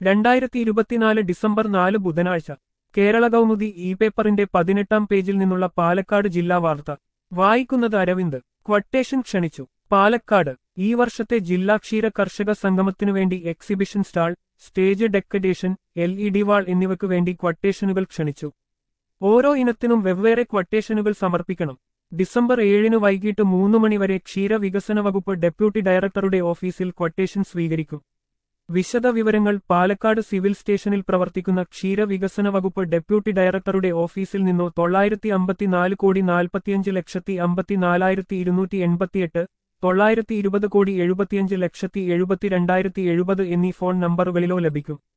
രണ്ടായിരത്തി ഇരുപത്തിനാല് ഡിസംബർ നാല് ബുധനാഴ്ച കേരള കൗമുദി ഇ പേപ്പറിന്റെ പതിനെട്ടാം പേജിൽ നിന്നുള്ള പാലക്കാട് ജില്ലാ വാർത്ത വായിക്കുന്നത് അരവിന്ദ് ക്വട്ടേഷൻ ക്ഷണിച്ചു പാലക്കാട് ഈ വർഷത്തെ ജില്ലാ ക്ഷീര കർഷക സംഗമത്തിനു വേണ്ടി exhibition stall stage decoration L E D wall എന്നിവയ്ക്കു വേണ്ടി ക്വട്ടേഷനുകൾ ക്ഷണിച്ചു ഓരോ ഇനത്തിനും വെവ്വേറെ ക്വട്ടേഷനുകൾ സമർപ്പിക്കണം ഡിസംബർ ഏഴിന് വൈകിട്ട് മൂന്ന് മണിവരെ ക്ഷീരവികസന വകുപ്പ് ഡെപ്യൂട്ടി ഡയറക്ടറുടെ ഓഫീസിൽ ക്വട്ടേഷൻ സ്വീകരിക്കും വിശദ വിവരങ്ങൾ പാലക്കാട് സിവിൽ സ്റ്റേഷനിൽ പ്രവർത്തിക്കുന്ന ക്ഷീരവികസന വകുപ്പ് ഡെപ്യൂട്ടി ഡയറക്ടറുടെ ഓഫീസിൽ നിന്നോ തൊള്ളായിരത്തി അമ്പത്തിനാല് കോടി നാൽപ്പത്തിയഞ്ച് ലക്ഷത്തി അമ്പത്തിനാലായിരത്തി ഇരുന്നൂറ്റി എൺപത്തിയെട്ട് തൊള്ളായിരത്തി ഇരുപത് കോടി എഴുപത്തിയഞ്ച് ലക്ഷത്തി എഴുപത്തിരണ്ടായിരത്തി എഴുപത് എന്നീ ഫോൺ നമ്പറുകളിലോ ലഭിക്കും